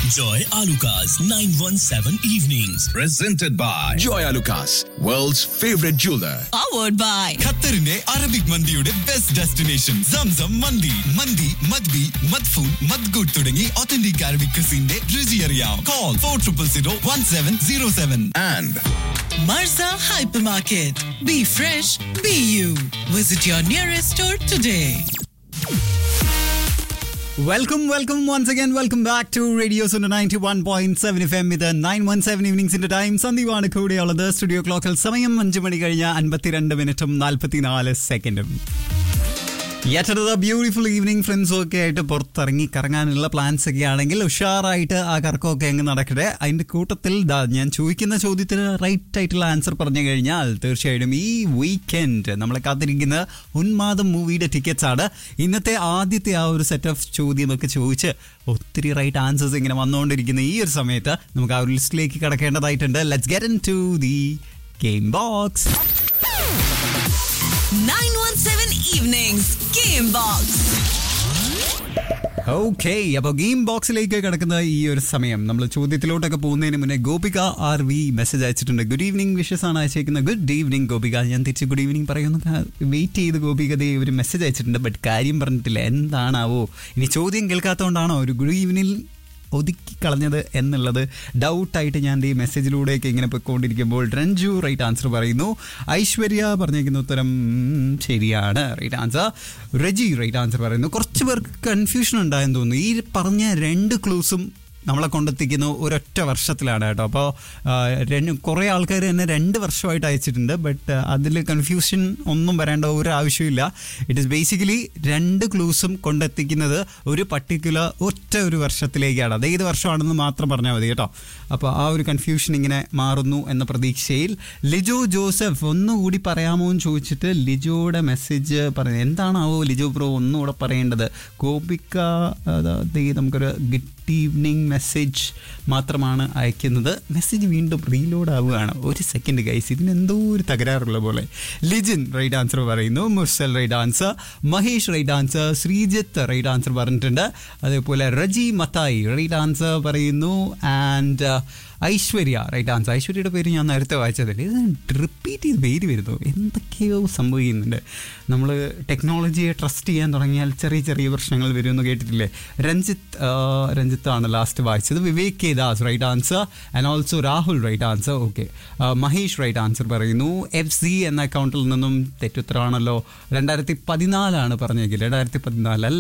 Joy Alukas, 917 Evenings. Presented by Joy Lucas, world's favorite jeweler. powered by ഖത്തറിന്റെ Arabic മന്തിയുടെ best destination Zamzam Mandi മന്തി മദ്ബി മദ്ഫൂൻ മദ്ഗുഡ് തുടങ്ങി ഒത്തന്റിക് അറബിക് ക്രിസിന്റെ രുചി അറിയാം call four triple zero one seven zero seven And Marza Hypermarket. Be fresh, be you. Visit your nearest store today. Welcome welcome once again welcome back to radio's ninety one point seven F M ഇത് nine one seven ഈവനിങ്സിന്റെ time സന്ദീപാണ് കൂടെയുള്ളത് studio ക്ലോക്കിൽ സമയം അഞ്ച് മണി കഴിഞ്ഞ അൻപത്തിരണ്ട് മിനിറ്റും നാൽപ്പത്തിനാല് സെക്കൻഡും യറ്റത് ബ്യൂട്ടിഫുൾ ഈവനിങ് ഫ്രണ്ട്സും ഒക്കെ ആയിട്ട് പുറത്തിറങ്ങി കറങ്ങാനുള്ള പ്ലാൻസ് ഒക്കെ ആണെങ്കിൽ ഉഷാറായിട്ട് ആ കറക്കമൊക്കെ അങ്ങ് നടക്കട്ടെ അതിന്റെ കൂട്ടത്തിൽ ദാ ഞാൻ ചോദിക്കുന്ന ചോദ്യത്തിന് റൈറ്റ് ആയിട്ടുള്ള ആൻസർ പറഞ്ഞു കഴിഞ്ഞാൽ തീർച്ചയായിട്ടും ഈ വീക്കെൻഡ് നമ്മളെ കാത്തിരിക്കുന്ന ഉന്മാദം മൂവിയുടെ ടിക്കറ്റ്സ് ആണ് ഇന്നത്തെ ആദ്യത്തെ ആ ഒരു സെറ്റ് ഓഫ് ചോദ്യമൊക്കെ ചോദിച്ച് ഒത്തിരി റൈറ്റ് ആൻസേഴ്സ് ഇങ്ങനെ വന്നുകൊണ്ടിരിക്കുന്ന ഈ ഒരു സമയത്ത് നമുക്ക് ആ ഒരു ലിസ്റ്റിലേക്ക് കിടക്കേണ്ടതായിട്ടുണ്ട് let's get into the game box 917 Evenings Game Box. Okay അപ്പോൾ ഗെയിം ബോക്സിലേക്ക് കിടക്കുന്ന ഈ ഒരു സമയം നമ്മൾ ചോദ്യത്തിലോട്ടൊക്കെ പോകുന്നതിന് മുന്നേ ഗോപിക ആർ വി മെസ്സേജ് അയച്ചിട്ടുണ്ട് ഗുഡ് ഈവനിങ് വിഷസ് ആണ് അയച്ചേക്കുന്നത് ഗുഡ് ഈവനിങ് ഗോപിക ഞാൻ തിരിച്ച് ഗുഡ് ഈവനിങ് പറയുന്നു വെയിറ്റ് ചെയ്ത് ഗോപിക ദേ ഒരു മെസ്സേജ് അയച്ചിട്ടുണ്ട് ബട്ട് കാര്യം പറഞ്ഞിട്ടില്ല എന്താണാവോ ഇനി ചോദ്യം കേൾക്കാത്തതുകൊണ്ടാണോ ഒരു ഗുഡ് ഈവനിങ് ഒതുക്കി കളഞ്ഞത് എന്നുള്ളത് ഡൗട്ടായിട്ട് ഞാൻ ഈ മെസ്സേജിലൂടെയൊക്കെ ഇങ്ങനെ പോയിക്കൊണ്ടിരിക്കുമ്പോൾ രഞ്ജു റൈറ്റ് ആൻസർ പറയുന്നു ഐശ്വര്യ പറഞ്ഞിരിക്കുന്ന ഉത്തരം ഉം, ശരിയാണ് right answer Reji right answer പറയുന്നു കുറച്ച് പേർക്ക് കൺഫ്യൂഷൻ ഉണ്ടായെന്ന് തോന്നുന്നു ഈ പറഞ്ഞ രണ്ട് ക്ലൂസും നമ്മളെ കൊണ്ടെത്തിക്കുന്നു ഒരൊറ്റ വർഷത്തിലാണ് കേട്ടോ അപ്പോൾ രണ്ട് കുറേ ആൾക്കാർ തന്നെ രണ്ട് വർഷമായിട്ട് അയച്ചിട്ടുണ്ട് ബട്ട് അതിൽ കൺഫ്യൂഷൻ ഒന്നും വരേണ്ട ഒരു ആവശ്യമില്ല ഇറ്റ് ഇസ് ബേസിക്കലി രണ്ട് ക്ലൂസും കൊണ്ടെത്തിക്കുന്നത് ഒരു പർട്ടിക്കുലർ ഒറ്റ ഒരു വർഷത്തിലേക്കാണ് അത് ഏത് വർഷമാണെന്ന് മാത്രം പറഞ്ഞാൽ മതി കേട്ടോ അപ്പോൾ ആ ഒരു കൺഫ്യൂഷൻ ഇങ്ങനെ മാറുന്നു എന്ന പ്രതീക്ഷയിൽ ലിജോ ജോസഫ് ഒന്നുകൂടി പറയാമോ എന്ന് ചോദിച്ചിട്ട് ലിജോയുടെ മെസ്സേജ് പറഞ്ഞു എന്താണാവോ ലിജോ ബ്രോ ഒന്നുകൂടെ പറയേണ്ടത് ഗോപിക അതായത് നമുക്കൊരു ഗുഡ് ഈവനിങ് മെസ്സേജ് മാത്രമാണ് അയക്കുന്നത് മെസ്സേജ് വീണ്ടും റീലോഡ് ആവുകയാണ് ഒരു സെക്കൻഡ് ഗൈസ് ഇതിന് എന്തോ ഒരു തകരാറുള്ള പോലെ ലിജിൻ റൈറ്റ് ആൻസർ പറയുന്നു Mursal right answer Mahesh right answer Sreejith right answer പറഞ്ഞിട്ടുണ്ട് അതേപോലെ റജി മത്തായി റൈറ്റ് ആൻസർ പറയുന്നു ആൻഡ് ഐശ്വര്യ റൈറ്റ് ആൻസർ ഐശ്വര്യയുടെ പേര് ഞാൻ നേരത്തെ വായിച്ചതല്ലേ ഇത് റിപ്പീറ്റ് ചെയ്ത് പേര് വരുന്നു എന്തൊക്കെയോ സംഭവിക്കുന്നുണ്ട് നമ്മൾ ടെക്നോളജിയെ ട്രസ്റ്റ് ചെയ്യാൻ തുടങ്ങിയാൽ ചെറിയ ചെറിയ പ്രശ്നങ്ങൾ വരുമെന്ന് കേട്ടിട്ടില്ലേ രഞ്ജിത്ത് ആ, രഞ്ജിത്താണ് ലാസ്റ്റ് വായിച്ചത് Vivek K Das right answer and also Rahul right answer okay Mahesh right answer പറയുന്നു എഫ് സി എന്ന അക്കൗണ്ടിൽ നിന്നും തെറ്റുത്തരമാണല്ലോ രണ്ടായിരത്തി പതിനാലാണ് പറഞ്ഞെങ്കിൽ രണ്ടായിരത്തി പതിനാലല്ല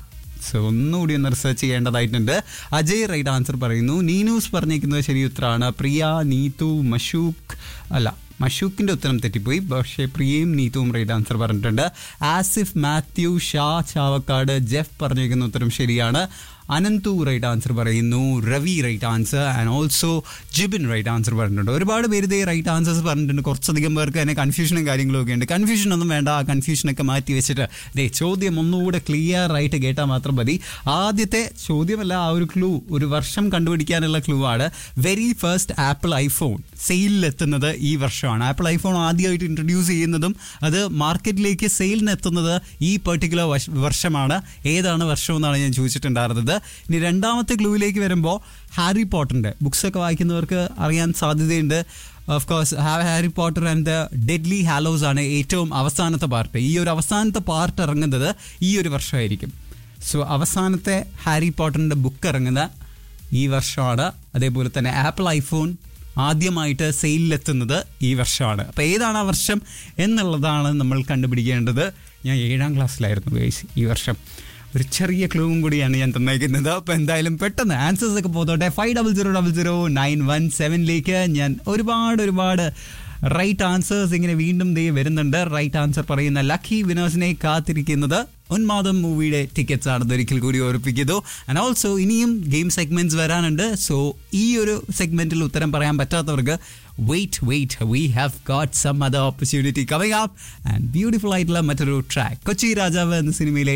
സോ ഒന്നുകൂടി ഒന്ന് റിസർച്ച് ചെയ്യേണ്ടതായിട്ടുണ്ട് അജയ് റൈറ്റ് ആൻസർ പറയുന്നു നീനൂസ് പറഞ്ഞിരിക്കുന്നത് ശരി ഉത്തരമാണ് പ്രിയ നീതു മഷൂഖ് അല്ല മഷൂക്കിൻ്റെ ഉത്തരം തെറ്റിപ്പോയി പക്ഷേ പ്രിയയും നീതുവും റൈറ്റ് ആൻസർ പറഞ്ഞിട്ടുണ്ട് ആസിഫ് മാത്യു ഷാ ചാവക്കാട് ജെഫ് പറഞ്ഞിരിക്കുന്ന ഉത്തരം ശരിയാണ് അനന്തു റൈറ്റ് ആൻസർ പറയുന്നു Ravi right answer and also Jibin right answer പറഞ്ഞിട്ടുണ്ട് ഒരുപാട് പേര് ഇതേ റൈറ്റ് ആൻസേഴ്സ് പറഞ്ഞിട്ടുണ്ട് കുറച്ചധികം പേർക്ക് തന്നെ കൺഫ്യൂഷനും കാര്യങ്ങളും ഒക്കെ ഉണ്ട് കൺഫ്യൂഷൻ ഒന്നും വേണ്ട ആ കൺഫ്യൂഷനൊക്കെ മാറ്റി വെച്ചിട്ട് ദേ ചോദ്യം ഒന്നുകൂടെ ക്ലിയർ ആയിട്ട് കേട്ടാൽ മാത്രം മതി ആദ്യത്തെ ചോദ്യമല്ല ആ ഒരു ക്ലൂ ഒരു വർഷം കണ്ടുപിടിക്കാനുള്ള ക്ലൂ ആണ് വെരി ഫസ്റ്റ് ആപ്പിൾ ഐഫോൺ സെയിലിലെത്തുന്നത് ഈ വർഷമാണ് ആപ്പിൾ ഐഫോൺ ആദ്യമായിട്ട് ഇൻട്രൊഡ്യൂസ് ചെയ്യുന്നതും അത് മാർക്കറ്റിലേക്ക് സെയിലിന് എത്തുന്നത് ഈ പെർട്ടിക്കുലർ വർഷമാണ് ഏതാണ് വർഷം എന്നാണ് ഞാൻ ചോദിച്ചിട്ടുണ്ടായിരുന്നത് ഇനി രണ്ടാമത്തെ ക്ലൂവിലേക്ക് വരുമ്പോൾ ഹാരി പോട്ടറിൻ്റെ ബുക്സൊക്കെ വായിക്കുന്നവർക്ക് അറിയാൻ സാധ്യതയുണ്ട് of course Harry Potter and the Deathly Hallows ആണ് ഏറ്റവും അവസാനത്തെ പാർട്ട് ഈ ഒരു അവസാനത്തെ പാർട്ട് ഇറങ്ങുന്നത് ഈ ഒരു വർഷമായിരിക്കും സോ അവസാനത്തെ ഹാരി പോട്ടറിൻ്റെ ബുക്ക് ഇറങ്ങുന്ന ഈ വർഷമാണ് അതേപോലെ തന്നെ ആപ്പിൾ ഐഫോൺ ആദ്യമായിട്ട് സെയിലിലെത്തുന്നത് ഈ വർഷമാണ് അപ്പോൾ ഏതാണ് ആ വർഷം എന്നുള്ളതാണ് നമ്മൾ കണ്ടുപിടിക്കേണ്ടത് ഞാൻ ഏഴാം ക്ലാസ്സിലായിരുന്നു ഗൈസ് ഈ വർഷം ഒരു ചെറിയ ക്ലൂവും കൂടിയാണ് ഞാൻ തന്നേക്കുന്നത് അപ്പോൾ എന്തായാലും പെട്ടെന്ന് ആൻസേഴ്സ് ഒക്കെ പോത്തോട്ടെ five double zero double zero nine one സെവനിലേക്ക് ഞാൻ ഒരുപാട് ഒരുപാട് റൈറ്റ് ആൻസേഴ്സ് ഇങ്ങനെ വീണ്ടും ദേ വരുന്നുണ്ട് റൈറ്റ് ആൻസർ പറയുന്ന ലക്കി വിനേഴ്സിനെ കാത്തിരിക്കുന്നത് ഉന്മാദം മൂവിയുടെ ടിക്കറ്റ്സ് ആണെന്ന് ഒരിക്കൽ കൂടി ഓർപ്പിക്കുന്നു ആൻഡ് ഓൾസോ ഇനിയും ഗെയിം സെഗ്മെന്റ്സ് വരാനുണ്ട് സോ ഈ ഒരു സെഗ്മെന്റിൽ ഉത്തരം പറയാൻ പറ്റാത്തവർക്ക് wait wait we have got some other opportunity coming up and beautiful ആയിട്ടുള്ള മറ്റൊരു ട്രാക്ക് കൊച്ചി രാജാവ് എന്ന സിനിമയിലെ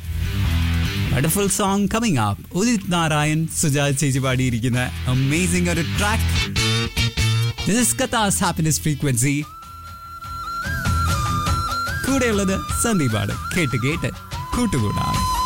wonderful song coming up Udit Narayan Sujatha ചേച്ചി പാടിയിരിക്കുന്ന അമേസിംഗ് ഒരു ട്രാക്ക് ദിസ് ഇസ് കഥാസ് ഹാപ്പിനെസ് ഫ്രീക്വൻസി കൂടെയുള്ളത് സന്ദീപാണ് കേട്ട് കേട്ട് കൂട്ടുകൂടാണ്